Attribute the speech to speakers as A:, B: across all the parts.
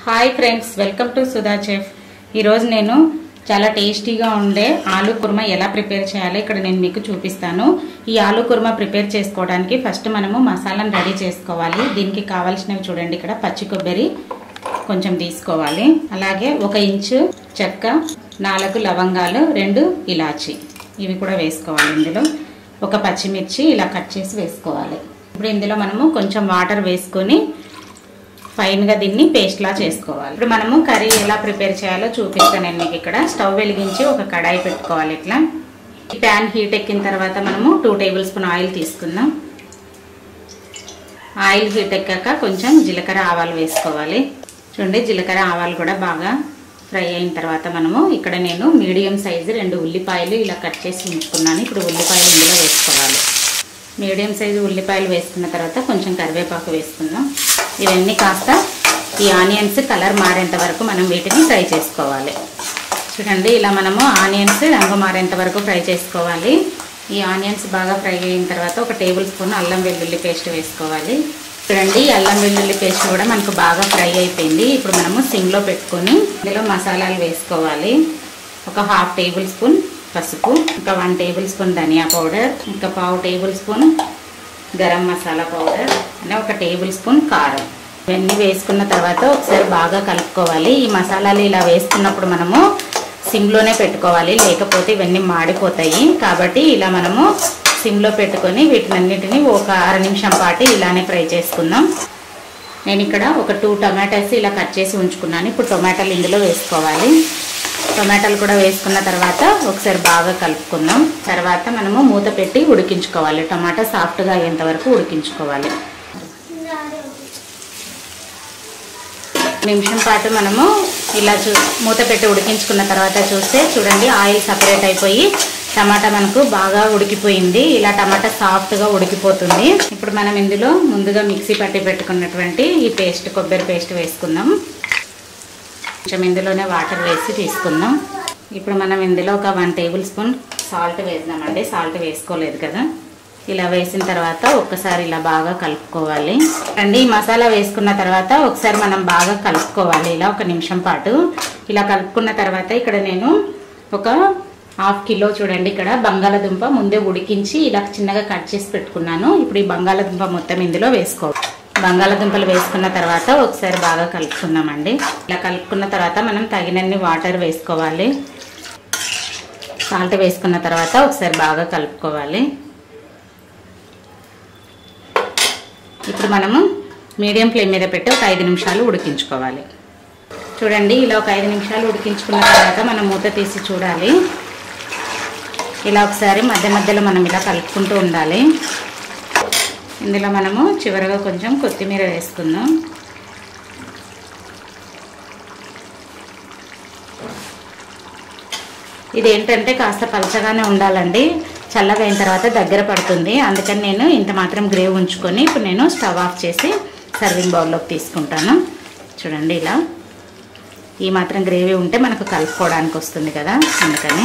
A: hi friends welcome to Sudha chef ఈరోజు నేను చాలా టేస్టీగా ఉండే ఆలు కుర్మా ఎలా ప్రిపేర్ చేయాలో ఇక్కడ నేను మీకు చూపిస్తాను ఈ ఆలు కుర్మా ప్రిపేర్ చేసుకోవడానికి ఫస్ట్ మనము మసాలాను రెడీ చేసుకోవాలి దీనికి కావాల్సినవి చూడండి ఇక్కడ పచ్చి కొబ్బరి కొంచెం తీసుకోవాలి అలాగే ఒక ఇంచు చెక్క నాలుగు లవంగాలు రెండు ఇలాచి ఇవి కూడా వేసుకోవాలి ఇందులో ఒక పచ్చిమిర్చి ఇలా కట్ చేసి వేసుకోవాలి ఇప్పుడు ఇందులో మనము కొంచెం వాటర్ వేసుకొని ఫైన్గా దీన్ని పేస్ట్లా చేసుకోవాలి ఇప్పుడు మనము కర్రీ ఎలా ప్రిపేర్ చేయాలో చూపిస్తాను నేను మీకు ఇక్కడ స్టవ్ వెలిగించి ఒక కడాయి పెట్టుకోవాలి ఇట్లా ఈ ప్యాన్ హీట్ ఎక్కిన తర్వాత మనము టూ టేబుల్ స్పూన్ ఆయిల్ తీసుకుందాం ఆయిల్ హీట్ ఎక్కాక కొంచెం జీలకర్ర ఆవాలు వేసుకోవాలి చూడండి జీలకర్ర ఆవాలు కూడా బాగా ఫ్రై అయిన తర్వాత మనము ఇక్కడ నేను మీడియం సైజు రెండు ఉల్లిపాయలు ఇలా కట్ చేసి ఉంచుకున్నాను ఇప్పుడు ఉల్లిపాయలు ఇందులో వేసుకోవాలి మీడియం సైజు ఉల్లిపాయలు వేసుకున్న తర్వాత కొంచెం కరివేపాకు వేసుకుందాం ఇవన్నీ కాస్త ఈ ఆనియన్స్ కలర్ మారేంత వరకు మనం వీటిని ఫ్రై చేసుకోవాలి చూడండి ఇలా మనము ఆనియన్స్ రంగు మారేంత వరకు ఫ్రై చేసుకోవాలి ఈ ఆనియన్స్ బాగా ఫ్రై అయిన తర్వాత ఒక టేబుల్ స్పూన్ అల్లం వెల్లుల్లి పేస్ట్ వేసుకోవాలి చూడండి ఈ అల్లం వెల్లుల్లి పేస్ట్ కూడా మనకు బాగా ఫ్రై అయిపోయింది ఇప్పుడు మనము సిమ్లో పెట్టుకొని ఇందులో మసాలాలు వేసుకోవాలి ఒక హాఫ్ టేబుల్ స్పూన్ పసుపు ఇంకా వన్ టేబుల్ స్పూన్ ధనియా పౌడర్ ఇంకా పావు tablespoon garam masala powder అంటే ఒక టేబుల్ స్పూన్ కారం ఇవన్నీ వేసుకున్న తర్వాత ఒకసారి బాగా కలుపుకోవాలి ఈ మసాలాలు ఇలా వేసుకున్నప్పుడు మనము సిమ్లోనే పెట్టుకోవాలి లేకపోతే ఇవన్నీ మాడిపోతాయి కాబట్టి ఇలా మనము సిమ్లో పెట్టుకొని వీటినన్నిటిని ఒక అర నిమిషం పాటు ఇలానే ఫ్రై చేసుకుందాం నేను ఇక్కడ ఒక టూ టొమాటోస్ ఇలా కట్ చేసి ఉంచుకున్నాను ఇప్పుడు టొమాటోలు ఇందులో వేసుకోవాలి టొమాటోలు కూడా వేసుకున్న తర్వాత ఒకసారి బాగా కలుపుకుందాం తర్వాత మనము మూత పెట్టి ఉడికించుకోవాలి టొమాటో సాఫ్ట్గా అయ్యేంత వరకు ఉడికించుకోవాలి నిమిషం పాటు మనము ఇలా చూ మూత పెట్టి ఉడికించుకున్న తర్వాత చూస్తే చూడండి ఆయిల్ సపరేట్ అయిపోయి టమాటా మనకు బాగా ఉడికిపోయింది ఇలా టమాటా సాఫ్ట్గా ఉడికిపోతుంది ఇప్పుడు మనం ఇందులో ముందుగా మిక్సీ పట్టి పెట్టుకున్నటువంటి ఈ పేస్ట్ కొబ్బరి పేస్ట్ వేసుకుందాం కొంచెం ఇందులోనే వాటర్ వేసి తీసుకుందాం ఇప్పుడు మనం ఇందులో ఒక వన్ టేబుల్ స్పూన్ సాల్ట్ వేద్దామండి సాల్ట్ వేసుకోలేదు కదా ఇలా వేసిన తర్వాత ఒక్కసారి ఇలా బాగా కలుపుకోవాలి అండి ఈ మసాలా వేసుకున్న తర్వాత ఒకసారి మనం బాగా కలుపుకోవాలి ఇలా ఒక నిమిషం పాటు ఇలా కలుపుకున్న తర్వాత ఇక్కడ నేను ఒక హాఫ్ కిలో చూడండి ఇక్కడ బంగాళదుంప ముందే ఉడికించి ఇలా చిన్నగా కట్ చేసి పెట్టుకున్నాను ఇప్పుడు ఈ బంగాళదుంప మొత్తం ఇందులో వేసుకోవాలి బంగాళదుంపలు వేసుకున్న తర్వాత ఒకసారి బాగా కలుపుకుందామండి ఇలా కలుపుకున్న తర్వాత మనం తగినన్ని వాటర్ వేసుకోవాలి సాల్ట్ వేసుకున్న తర్వాత ఒకసారి బాగా కలుపుకోవాలి ఇప్పుడు మనము మీడియం ఫ్లేమ్ మీద పెట్టి ఒక ఐదు నిమిషాలు ఉడికించుకోవాలి చూడండి ఇలా ఒక ఐదు నిమిషాలు ఉడికించుకున్న తర్వాత మనం మూత తీసి చూడాలి ఇలా ఒకసారి మధ్య మధ్యలో మనం ఇలా కలుపుకుంటూ ఉండాలి ఇందులో మనము చివరగా కొంచెం కొత్తిమీర వేసుకుందాం ఇది ఏంటంటే కాస్త పలచగానే ఉండాలండి చల్లగా అయిన తర్వాత దగ్గర పడుతుంది అందుకని నేను ఇంత మాత్రం గ్రేవ్ ఉంచుకొని ఇప్పుడు నేను స్టవ్ ఆఫ్ చేసి సర్వింగ్ బౌల్లోకి తీసుకుంటాను చూడండి ఇలా ఈ మాత్రం గ్రేవీ ఉంటే మనకు కలుపుకోవడానికి వస్తుంది కదా అందుకని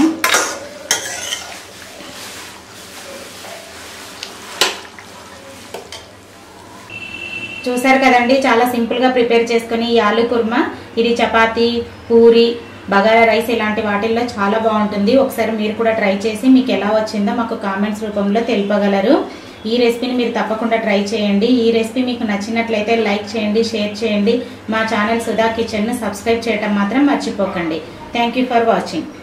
A: చూసారు కదండి చాలా సింపుల్గా ప్రిపేర్ చేసుకుని ఈ ఆలు కుర్మా ఇది చపాతీ పూరి బగారా రైస్ ఇలాంటి వాటిల్లో చాలా బాగుంటుంది ఒకసారి మీరు కూడా ట్రై చేసి మీకు ఎలా వచ్చిందో మాకు కామెంట్స్ రూపంలో తెలుపగలరు ఈ రెసిపీని మీరు తప్పకుండా ట్రై చేయండి ఈ రెసిపీ మీకు నచ్చినట్లయితే లైక్ చేయండి షేర్ చేయండి మా ఛానల్ సుధా కిచెన్ను సబ్స్క్రైబ్ చేయడం మాత్రం మర్చిపోకండి థ్యాంక్ ఫర్ వాచింగ్